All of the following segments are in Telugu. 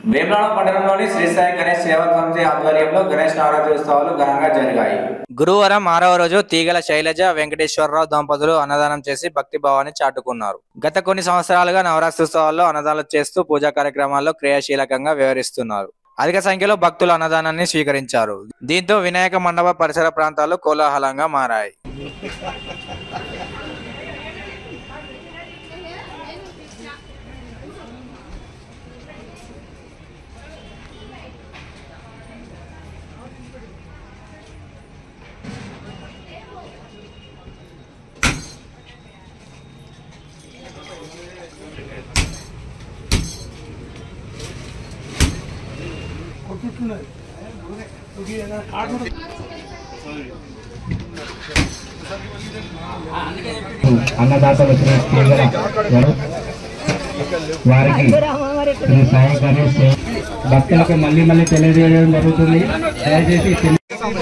వేమనాడ పట్టణంలోని శ్రీసాయి గణేష్ సేవా సమితి ఆధ్వర్యంలో గణేష్ నవరాత్రి ఉత్సవాలు ఘనంగా జరిగాయి గురువారం ఆరవ రోజు తీగల శైలజ వెంకటేశ్వరరావు దంపతులు అన్నదానం చేసి భక్తి భావాన్ని చాటుకున్నారు గత కొన్ని సంవత్సరాలుగా నవరాత్రి ఉత్సవాల్లో అన్నదానాలు చేస్తూ పూజా కార్యక్రమాల్లో క్రియాశీలకంగా వ్యవహరిస్తున్నారు అధిక సంఖ్యలో భక్తులు అన్నదానాన్ని స్వీకరించారు దీంతో వినాయక మండప పరిసర ప్రాంతాలు కోలాహలంగా మారాయి అన్నదాతలు వచ్చిన తీగల వారు- వారికి శ్రీ సాయి గణేష్ సేవ- భక్తులకు మళ్ళీ మళ్ళీ తెలియజేయడం జరుగుతుంది దయచేసి తెలి-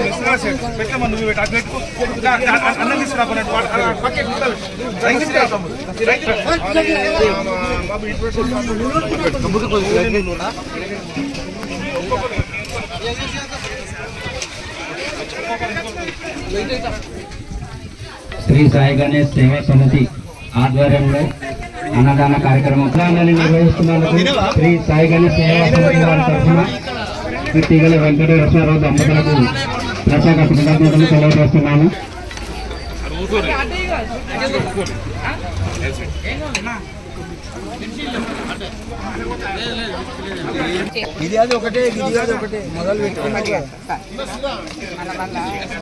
శ్రీ సాయి గణేష్ సేవా సమితి ఆధ్వర్యంలో అన్నదాన కార్యక్రమం అన్నదానాన్ని నిర్వహిస్తున్నందుకు శ్రీ సాయి గణేష్ సేవా సమితి వారి తరఫున శ్రీ తీగల వెంకటేశ్వరరావు దంపతులకు ప్రత్యేక కృతజ్ఞతలు తెలియజేస్తున్నాను ఇది అది ఒకటే ఇది అది ఒకటే మొదలు పెట్టుకున్నాక